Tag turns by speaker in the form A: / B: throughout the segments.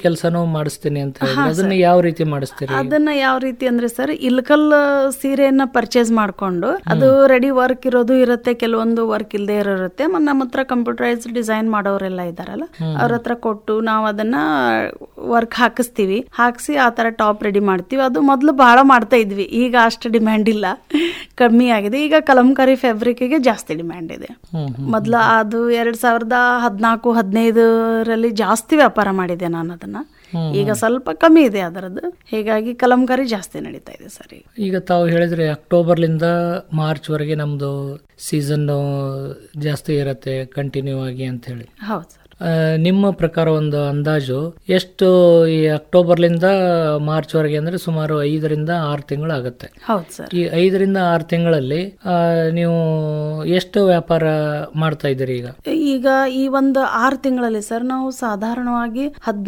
A: ಕೆಲಸನೂ ಮಾಡಿಸ್ತೀನಿ ಅಂತ ಹೇಳಿದ್ರೆ ಅದನ್ನ ಯಾವ ರೀತಿ ಮಾಡಿಸ್ತೀರಿ
B: ಅದನ್ನ ಯಾವ ರೀತಿ ಅಂದ್ರೆ ಸರ್ ಇಲ್ಕಲ್ ಸೀರೆಯನ್ನ ಪರ್ಚೇಸ್ ಮಾಡ್ಕೊಂಡು ಅದು ರೆಡಿ ವರ್ಕ್ ಇರೋದು ಇರುತ್ತೆ ಕೆಲವೊಂದು ವರ್ಕ್ ಇಲ್ಲದೆ ಇರೋ ಇರುತ್ತೆ ಮ- ನಮ್ಮ ಹತ್ರ ಕಂಪ್ಯೂಟರೈಸ್ ಡಿಸೈನ್ ಮಾಡೋರೆಲ್ಲ ಇದಾರಲ್ಲ ಅವ್ರ ಹತ್ರ ಕೊಟ್ಟು ನಾವು ಅದನ್ನ ವರ್ಕ್ ಹಾಕಿಸ್ತೀವಿ ಹಾಕಿಸಿ ಆ ತರ ಟಾಪ್ ರೆಡಿ ಮಾಡ್ತೀವಿ ಅದು ಮೊದಲು ಬಹಳ ಮಾಡ್ತಾ ಇದ್ವಿ ಈಗ ಅಷ್ಟು ಡಿಮ್ಯಾಂಡ್ ಇಲ್ಲ ಕಮ್ಮಿ ಆಗಿದೆ ಈಗ ಕಲಂಕಾರಿ ಫ್ಯಾಬ್ರಿಕ್ಗೆ ಜಾಸ್ತಿ ಡಿಮ್ಯಾಂಡ್ ಇದೆ
A: ಹ್ಮ್
B: ಮೊದಲು ಅದು ಎರಡ್ ಸಾವಿರದ ಹದಿನಾಲ್ಕು ಹದಿನೈದರಲ್ಲಿ ಜಾಸ್ತಿ ವ್ಯಾಪಾರ ಮಾಡಿದೆ ನಾನು ಅದನ್ನ ಈಗ ಸ್ವಲ್ಪ ಕಮ್ಮಿ ಇದೆ ಅದರದ್ದು ಹೀಗಾಗಿ ಕಲಂಕಾರಿ ಜಾಸ್ತಿ ನಡೀತಾ ಇದೆ ಸರ್ ಈಗ
A: ಈಗ ತಾವು ಹೇಳಿದ್ರೆ ಅಕ್ಟೋಬರ್ಲಿಂದ ಮಾರ್ಚ್ ವರೆಗೆ ನಮ್ದು ಸೀಸನ್ ಜಾಸ್ತಿ ಇರತ್ತೆ ಕಂಟಿನ್ಯೂ ಆಗಿ ಅಂತ ಹೇಳಿ
B: ಹೌದು ಸರ್
A: ಆ, ನಿಮ್ಮ ಪ್ರಕಾರ ಒಂದು ಅಂದಾಜು ಎಷ್ಟು ಈ ಅಕ್ಟೋಬರ್ಲಿಂದ ಮಾರ್ಚ್ ವರೆಗೆ ಅಂದ್ರೆ ಸುಮಾರು ಐದರಿಂದ ಆರು ತಿಂಗಳು ಆಗುತ್ತೆ
B: ಹೌದು ಸರ್
A: ಈ ಐದರಿಂದ ಆರು ತಿಂಗಳಲ್ಲಿ ಆ, ನೀವು ಎಷ್ಟು ವ್ಯಾಪಾರ ಮಾಡ್ತಾ ಇದ್ದೀರಿ ಈಗ
B: ಈಗ ಈ ಒಂದು ಆರು ತಿಂಗಳಲ್ಲಿ ಸರ್ ನಾವು ಸಾಧಾರಣವಾಗಿ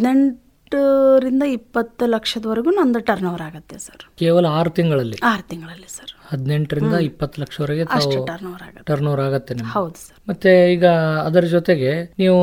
B: ಹದಿನೆಂಟರಿಂದ ಇಪ್ಪತ್ತು ಲಕ್ಷದವರೆಗೂ ನಂದು ಟರ್ನ್ ಓವರ್ ಆಗುತ್ತೆ ಸರ್
A: ಕೇವಲ ಆರು ತಿಂಗಳಲ್ಲಿ
B: ಆರು ತಿಂಗಳಲ್ಲಿ ಸರ್
A: ಹದಿನೆಂಟರಿಂದ ಇಪ್ಪತ್ತು ಲಕ್ಷವರೆಗೆ ತಾವು
B: ಅಷ್ಟು ಟರ್ನ್ ಓವರ್ ಆಗುತ್ತೆ
A: ಟರ್ನ್ ಓವರ್ ಆಗತ್ತೆ ನಿಮ್ಗೆ
B: ಹೌದು ಸರ್
A: ಮತ್ತೆ ಈಗ ಅದರ ಜೊತೆಗೆ ನೀವು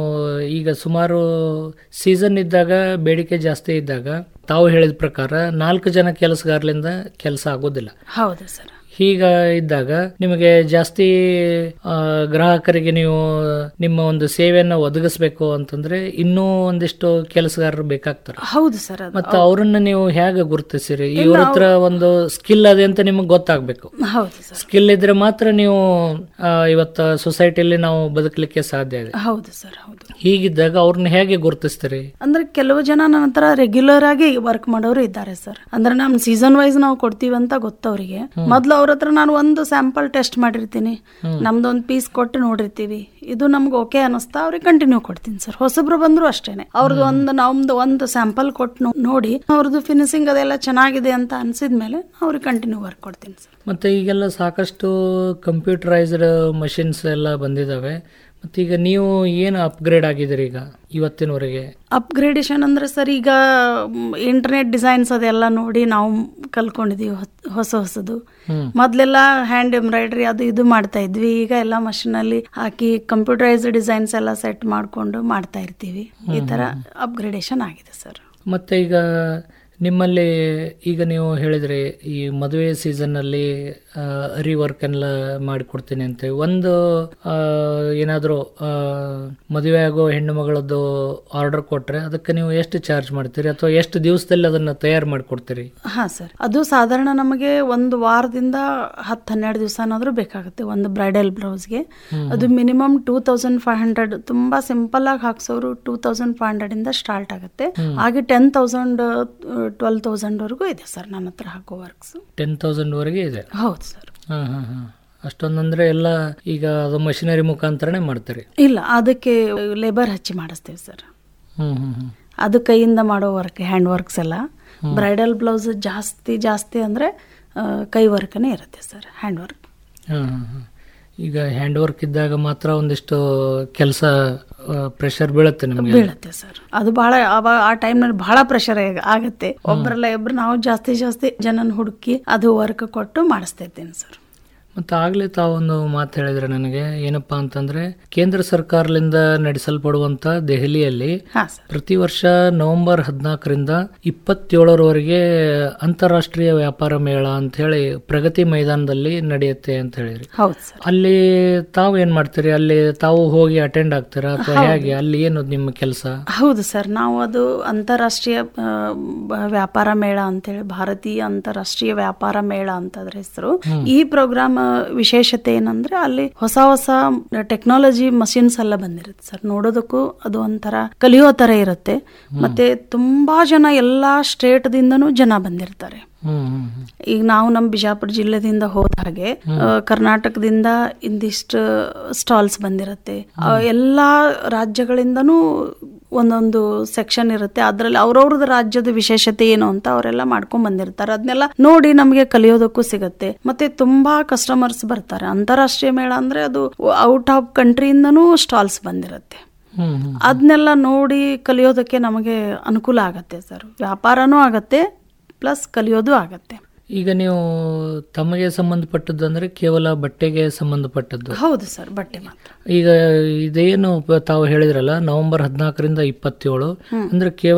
A: ಈಗ ಸುಮಾರು ಸೀಸನ್ ಇದ್ದಾಗ ಬೇಡಿಕೆ ಜಾಸ್ತಿ ಇದ್ದಾಗ ತಾವು ಹೇಳಿದ ಪ್ರಕಾರ ನಾಲ್ಕು ಜನ ಕೆಲಸಗಾರರಿಂದ ಕೆಲಸ ಆಗೋದಿಲ್ಲ
B: ಹೌದು ಸರ್
A: ಹೀಗ ಇದ್ದಾಗ ನಿಮಗೆ ಜಾಸ್ತಿ ಆ, ಗ್ರಾಹಕರಿಗೆ ನೀವು ನಿಮ್ಮ ಒಂದು ಸೇವೆಯನ್ನ ಒದಗಿಸ್ಬೇಕು ಅಂತಂದ್ರೆ ಇನ್ನೂ ಒಂದಿಷ್ಟು ಕೆಲಸಗಾರರು ಬೇಕಾಗ್ತಾರೆ
B: ಹೌದು ಸರ್ ಅದು
A: ಮತ್ತೆ ಅವ್ರನ್ನ ನೀವು ಹೇಗೆ ಗುರುತಿಸಿರಿ ಇವ್ರ ಹತ್ರ ಒಂದು ಸ್ಕಿಲ್ ಅದೇ ಅಂತ ನಿಮಗೆ ಗೊತ್ತಾಗ್ಬೇಕು
B: ಹೌದು ಸರ್
A: ಸ್ಕಿಲ್ ಇದ್ರೆ ಮಾತ್ರ ನೀವು ಆ, ಇವತ್ತ ಸೊಸೈಟಿಯಲ್ಲಿ ನಾವು ಬದುಕಲಿಕ್ಕೆ ಸಾಧ್ಯ ಇದೆ
B: ಹೌದು ಸರ್ ಹೌದು
A: ಹೀಗಿದ್ದಾಗ ಅವ್ರನ್ನ ಹೇಗೆ ಗುರುತಿಸ್ತೀರಿ
B: ಅಂದ್ರೆ ಕೆಲವು ಜನ ನನ್ನ ಹತ್ರ ರೆಗ್ಯುಲರ್ ಆಗಿ ವರ್ಕ್ ಮಾಡೋರು ಇದ್ದಾರೆ ಸರ್ ಅಂದ್ರೆ ನಮ್ ಸೀಸನ್ ವೈಸ್ ನಾವು ಕೊಡ್ತೀವಿ ಅಂತ ಗೊತ್ತವ್ರಿಗೆ ಮೊದ್ಲು ಅವ್ರ ಹತ್ರ ನಾನು ಒಂದು ಸ್ಯಾಂಪಲ್ ಟೆಸ್ಟ್ ಮಾಡಿರ್ತೀನಿ ನಮ್ದು ಒಂದು ಪೀಸ್ ಕೊಟ್ಟು ನೋಡಿರ್ತೀವಿ ಇದು ನಮ್ಗೆ ಓಕೆ ಅನಿಸ್ತಾ ಅವ್ರಿಗೆ ಕಂಟಿನ್ಯೂ ಕೊಡ್ತೀನಿ ಸರ್ ಹೊಸಬ್ರು ಬಂದ್ರು ಅಷ್ಟೇನೆ ಅವ್ರದ್ದು ಒಂದು ನಮ್ದು ಒಂದು ಸ್ಯಾಂಪಲ್ ಕೊಟ್ಟು ನೋಡಿ ಅವ್ರದ್ದು ಫಿನಿಶಿಂಗ್ ಅದೆಲ್ಲ ಚೆನ್ನಾಗಿದೆ ಅಂತ ಅನ್ಸಿದ್ಮೇಲೆ ಅವ್ರಿಗೆ ಕಂಟಿನ್ಯೂ ವರ್ಕ್ ಕೊಡ್ತೀನಿ ಸರ್
A: ಮತ್ತೆ ಈಗೆಲ್ಲ ಸಾಕಷ್ಟು ಕಂಪ್ಯೂಟರೈಸ್ಡ್ ಮಷಿನ್ಸ್ ಎಲ್ಲ ಬಂದಿದಾವೆ ಮತ್ತೆ ಈಗ ನೀವು ಏನು ಅಪ್ಗ್ರೇಡ್ ಆಗಿದ್ದೀರಿ ಈಗ ಇವತ್ತಿನವರೆಗೆ
B: ಅಪ್ಗ್ರೇಡೇಷನ್ ಅಂದ್ರೆ ಸರ್ ಈಗ ಇಂಟರ್ನೆಟ್ ಡಿಸೈನ್ಸ್ ಅದೆಲ್ಲ ನೋಡಿ ನಾವು ಕಲ್ಕೊಂಡಿದೀವಿ ಹೊತ್- ಹೊಸ ಹೊಸದು
A: ಹ್ಮ್.
B: ಮೊದ್ಲೆಲ್ಲ ಹ್ಯಾಂಡ್ ಎಂಬ್ರಾಯ್ಡ್ರಿ ಅದು ಇದು ಮಾಡ್ತಾ ಇದ್ವಿ ಈಗ ಎಲ್ಲ machine ಅಲ್ಲಿ ಹಾಕಿ ಕಂಪ್ಯೂಟರೈಸ್ ಡಿಸೈನ್ಸ್ ಎಲ್ಲ ಸೆಟ್ ಮಾಡ್ಕೊಂಡು ಮಾಡ್ತಾ ಇರ್ತೀವಿ ಈ ತರ ಅಪ್ಗ್ರೇಡೇಷನ್ ಆಗಿದೆ ಸರ್
A: ಮತ್ತೆ ಈಗ ನಿಮ್ಮಲ್ಲಿ ಈಗ ನೀವು ಹೇಳಿದ್ರಿ ಈ ಮದುವೆ ಸೀಸನ್ ಅಲ್ಲಿ ಆ, ಅರಿ ವರ್ಕ್ ಎಲ್ಲ ಮಾಡಿಕೊಡ್ತೀನಿ ಅಂತ ಒಂದು ಆ, ಏನಾದ್ರು ಆ, ಮದುವೆ ಆಗೋ ಹೆಣ್ಣು ಮಗಳದ್ದು ಆರ್ಡರ್ ಕೊಟ್ರೆ ಅದಕ್ಕೆ ನೀವು ಎಷ್ಟು ಚಾರ್ಜ್ ಮಾಡ್ತೀರಿ ಅಥವಾ ಎಷ್ಟು ದಿವಸದಲ್ಲಿ ಅದನ್ನ ತಯಾರು ಮಾಡಿಕೊಡ್ತೀರಿ
B: ಹಾ ಸರ್ ಅದು ಸಾಧಾರಣ ನಮಗೆ ಒಂದು ವಾರದಿಂದ ಹತ್ತು ಹನ್ನೆರಡು ದಿವಸ ಏನಾದ್ರೂ ಬೇಕಾಗುತ್ತೆ ಒಂದು ಬ್ರೈಡಲ್ ಬ್ಲೌಸ್ಗೆ ಅದು minimum two thousand five hundred ತುಂಬಾ ಸಿಂಪಲ್ ಆಗಿ ಹಾಕ್ಸೋರು ಟೂ ತೌಸಂಡ್ ಫೈವ್ ಹಂಡ್ರೆಡ್ ಇಂದ ಸ್ಟಾರ್ಟ್ ಆಗುತ್ತೆ ಹಾಗೆ ಟೆನ್ ತೌಸಂಡ್ ಟ್ವೆಲ್ ತೌಸಂಡ್ ವರೆಗೂ ಇದೆ ಸರ್ ನನ್ನ ಹತ್ರ ಹಾಕೋ ವರ್ಕ್ಸ್
A: ಟೆನ್ ತೌಸಂಡ್ ವರೆಗೆ ಇದೆ
B: ಹೌದು ಸರ್
A: ಹಾ ಹಾ ಹಾ ಅಷ್ಟೊಂದಂದ್ರೆ ಎಲ್ಲ ಈಗ ಅದು ಮಷಿನರಿ ಮುಖಾಂತರನೇ ಮಾಡ್ತೀರಿ
B: ಇಲ್ಲ ಅದಕ್ಕೆ ಲೇಬರ್ ಹಚ್ಚಿ ಮಾಡಿಸ್ತೇವೆ ಸರ್
A: ಹ್ಮ್ ಹ್ಮ್ ಹ್ಮ್
B: ಅದು ಕೈಯಿಂದ ಮಾಡೋ ವರ್ಕ್ ಹ್ಯಾಂಡ್ ವರ್ಕ್ಸ್ ಎಲ್ಲ ಬ್ರೈಡಲ್ ಬ್ಲೌಸ್ ಜಾಸ್ತಿ ಜಾಸ್ತಿ ಅಂದ್ರೆ ಆ, ಕೈ ವರ್ಕ್ನೇ ಇರುತ್ತೆ ಸರ್ ಹ್ಯಾಂಡ್ ವರ್ಕ್
A: ಹಾ, ಹಾ, ಹಾ. ಈಗ ಹ್ಯಾಂಡ್ ವರ್ಕ್ ಇದ್ದಾಗ ಮಾತ್ರ ಒಂದಿಷ್ಟು ಕೆಲಸ ಪ್ರೆಷರ್ ಬೀಳುತ್ತೆ ನಿಮಗೆ
B: ಬೀಳುತ್ತೆ ಸರ್ ಅದು ಬಹಳ ಅವಾಗ ಆ ಟೈಮ್ನಲ್ಲಿ ಬಹಳ ಪ್ರೆಷರ್ ಆಗುತ್ತೆ ಒಬ್ಬರಲ್ಲ ಇಬ್ರು ನಾವು ಜಾಸ್ತಿ ಜಾಸ್ತಿ ಜನನ ಹುಡುಕಿ ಅದು ವರ್ಕ್ ಕೊಟ್ಟು ಮಾಡಿಸ್ತಾ ಇದ್ದೀನಿ ಸರ್
A: ಮತ್ತೆ ಆಗ್ಲೇ ತಾವೊಂದು ಮಾತು ಹೇಳಿದ್ರೆ ನನಗೆ ಏನಪ್ಪಾ ಅಂತಂದ್ರೆ ಕೇಂದ್ರ ಸರ್ಕಾರದಿಂದ ನಡೆಸಲ್ಪಡುವಂತ ದೆಹಲಿಯಲ್ಲಿ
B: ಹಾ ಸರ್
A: ಪ್ರತಿ ವರ್ಷ ನವೆಂಬರ್ ಹದಿನಾಲ್ಕರಿಂದ ಇಪ್ಪತ್ತೇಳರವರೆಗೆ ಅಂತಾರಾಷ್ಟ್ರೀಯ ವ್ಯಾಪಾರ ಮೇಳ ಅಂತ ಹೇಳಿ ಪ್ರಗತಿ ಮೈದಾನದಲ್ಲಿ ನಡೆಯುತ್ತೆ ಅಂತ ಹೇಳಿದ್ರಿ
B: ಹೌದು ಸರ್
A: ಅಲ್ಲಿ ತಾವು ಏನ್ ಮಾಡ್ತೀರಿ ಅಲ್ಲಿ ತಾವು ಹೋಗಿ ಅಟೆಂಡ್ ಆಗ್ತೀರಾ ಅಥವಾ ಹೇಗೆ ಅಲ್ಲಿ ಏನು ನಿಮ್ಮ ಕೆಲಸ
B: ಹೌದು ಸರ್ ನಾವು ಅದು ಅಂತಾರಾಷ್ಟ್ರೀಯ ಆ, ಬ- ವ್ಯಾಪಾರ ಮೇಳ ಅಂತೇಳಿ ಭಾರತೀಯ ಅಂತಾರಾಷ್ಟ್ರೀಯ ವ್ಯಾಪಾರ ಮೇಳ ಅಂತ ಅದ್ರ ಹೆಸರು ಈ ಪ್ರೋಗ್ರಾಮ್ ವಿಶೇಷತೆ ಏನಂದ್ರೆ ಅಲ್ಲಿ ಹೊಸ ಹೊಸ ಟೆಕ್ನಾಲಜಿ ಮಷಿನ್ಸ್ ಎಲ್ಲ ಬಂದಿರುತ್ತೆ ಸರ್ ನೋಡೋದಕ್ಕೂ ಅದು ಒಂಥರ ಕಲಿಯೋ ತರ ಇರುತ್ತೆ ಮತ್ತೆ ತುಂಬಾ ಜನ ಎಲ್ಲಾ ಸ್ಟೇಟ್ ದಿಂದನೂ ಜನ ಬಂದಿರ್ತಾರೆ
A: ಹ್ಮ್ ಹ್ಮ್ ಹ್ಮ್.
B: ಈಗ ನಾವು ನಮ್ಮ ಬಿಜಾಪುರ ಜಿಲ್ಲೆದಿಂದ ಹೋದ ಹಾಗೆ ಆ, ಕರ್ನಾಟಕದಿಂದ ಇಂದಿಷ್ಟು ಸ್ಟಾಲ್ಸ್ ಬಂದಿರುತ್ತೆ ಆ, ಎಲ್ಲಾ ರಾಜ್ಯಗಳಿಂದನೂ ಒಂದೊಂದು ಸೆಕ್ಷನ್ ಇರುತ್ತೆ ಅದ್ರಲ್ಲಿ ಅವ್ರವ್ರದ್ದು ರಾಜ್ಯದ ವಿಶೇಷತೆ ಏನು ಅಂತ ಅವರೆಲ್ಲ ಮಾಡ್ಕೊಂಡ್ ಬಂದಿರ್ತಾರೆ ಅದನ್ನೆಲ್ಲ ನೋಡಿ ನಮಗೆ ಕಲಿಯೋದಕ್ಕೂ ಸಿಗತ್ತೆ ಮತ್ತೆ ತುಂಬಾ ಕಸ್ಟಮರ್ಸ್ ಬರ್ತಾರೆ ಅಂತಾರಾಷ್ಟ್ರೀಯ ಮೇಳ ಅಂದ್ರೆ ಅದು ಔಟ್ ಆಫ್ ಕಂಟ್ರಿಯಿಂದನೂ ಸ್ಟಾಲ್ಸ್ ಬಂದಿರುತ್ತೆ
A: ಹ್ಮ್ ಹ್ಮ್
B: ಅದನ್ನೆಲ್ಲ ನೋಡಿ ಕಲಿಯೋದಕ್ಕೆ ನಮಗೆ ಅನುಕೂಲ ಆಗತ್ತೆ ಸರ್ ವ್ಯಾಪಾರನೂ ಆಗತ್ತೆ ಪ್ಲಸ್ ಕಲಿಯೋದು ಆಗತ್ತೆ
A: ಈಗ ನೀವು ತಮಗೆ ಸಂಬಂಧಪಟ್ಟದ್ದು ಅಂದ್ರೆ ಕೇವಲ ಬಟ್ಟೆಗೆ ಸಂಬಂಧಪಟ್ಟದ್ದು
B: ಹೌದು ಸರ್ ಬಟ್ಟೆ ಮಾತ್ರ
A: ಈಗ ಇದೇನು ಪ- ತಾವು ಹೇಳಿದ್ರಲ್ಲ ನವೆಂಬರ್ ಹದಿನಾಲ್ಕರಿಂದ ಇಪ್ಪತ್ತೇಳು ಅಂದ್ರೆ ಕೇವಲ